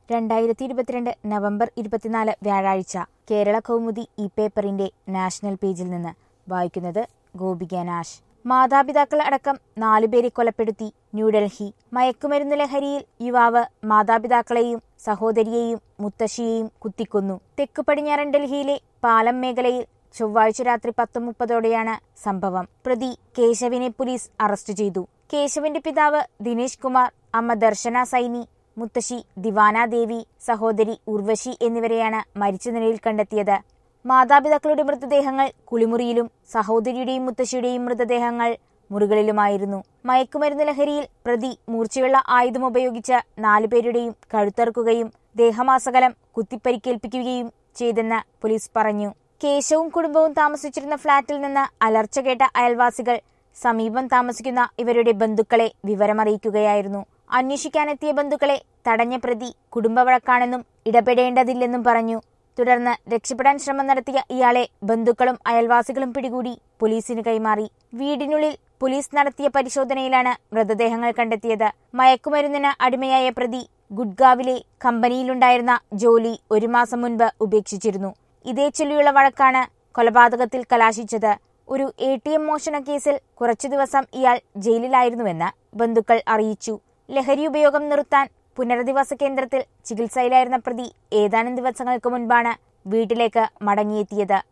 രണ്ടായിരത്തി ഇരുപത്തിരണ്ട് നവംബർ ഇരുപത്തിനാല് വ്യാഴാഴ്ച കേരള കൗമുദി ഈ പേപ്പറിന്റെ നാഷണൽ പേജിൽ നിന്ന് വായിക്കുന്നത് ഗോപിക നാഷ് മാതാപിതാക്കൾ അടക്കം നാലുപേരെ കൊലപ്പെടുത്തി ന്യൂഡൽഹി മയക്കുമരുന്ന് ലഹരിയിൽ യുവാവ് മാതാപിതാക്കളെയും സഹോദരിയെയും മുത്തശ്ശിയെയും കുത്തിക്കൊന്നു തെക്കു പടിഞ്ഞാറൻ ഡൽഹിയിലെ പാലം മേഖലയിൽ ചൊവ്വാഴ്ച രാത്രി പത്ത് മുപ്പതോടെയാണ് സംഭവം പ്രതി കേശവിനെ പോലീസ് അറസ്റ്റ് ചെയ്തു കേശവിന്റെ പിതാവ് ദിനേശ് കുമാർ അമ്മ ദർശന സൈനി മുത്തശ്ശി ദിവാന ദേവി സഹോദരി ഉർവശി എന്നിവരെയാണ് മരിച്ച നിലയിൽ കണ്ടെത്തിയത് മാതാപിതാക്കളുടെ മൃതദേഹങ്ങൾ കുളിമുറിയിലും സഹോദരിയുടെയും മുത്തശ്ശിയുടെയും മൃതദേഹങ്ങൾ മുറികളിലുമായിരുന്നു മയക്കുമരുന്ന് ലഹരിയിൽ പ്രതി മൂർച്ചയുള്ള ആയുധം ഉപയോഗിച്ച് നാലുപേരുടെയും കഴുത്തറുക്കുകയും ദേഹമാസകലം കുത്തിപ്പരിക്കേൽപ്പിക്കുകയും ചെയ്തെന്ന് പോലീസ് പറഞ്ഞു കേശവും കുടുംബവും താമസിച്ചിരുന്ന ഫ്ളാറ്റിൽ നിന്ന് അലർച്ച കേട്ട അയൽവാസികൾ സമീപം താമസിക്കുന്ന ഇവരുടെ ബന്ധുക്കളെ വിവരമറിയിക്കുകയായിരുന്നു അന്വേഷിക്കാനെത്തിയ ബന്ധുക്കളെ തടഞ്ഞ പ്രതി കുടുംബവഴക്കാണെന്നും ഇടപെടേണ്ടതില്ലെന്നും പറഞ്ഞു തുടർന്ന് രക്ഷപ്പെടാൻ ശ്രമം നടത്തിയ ഇയാളെ ബന്ധുക്കളും അയൽവാസികളും പിടികൂടി പോലീസിന് കൈമാറി വീടിനുള്ളിൽ പോലീസ് നടത്തിയ പരിശോധനയിലാണ് മൃതദേഹങ്ങൾ കണ്ടെത്തിയത് മയക്കുമരുന്നിന് അടിമയായ പ്രതി ഗുഡ്ഗാവിലെ കമ്പനിയിലുണ്ടായിരുന്ന ജോലി ഒരു മാസം മുൻപ് ഉപേക്ഷിച്ചിരുന്നു ഇതേ ചൊല്ലിയുള്ള വഴക്കാണ് കൊലപാതകത്തിൽ കലാശിച്ചത് ഒരു എ ടി എം മോഷണ കേസിൽ കുറച്ചു ദിവസം ഇയാൾ ജയിലിലായിരുന്നുവെന്ന് ബന്ധുക്കൾ അറിയിച്ചു ലഹരി ഉപയോഗം നിർത്താൻ പുനരധിവാസ കേന്ദ്രത്തിൽ ചികിത്സയിലായിരുന്ന പ്രതി ഏതാനും ദിവസങ്ങൾക്ക് മുൻപാണ് വീട്ടിലേക്ക് മടങ്ങിയെത്തിയത്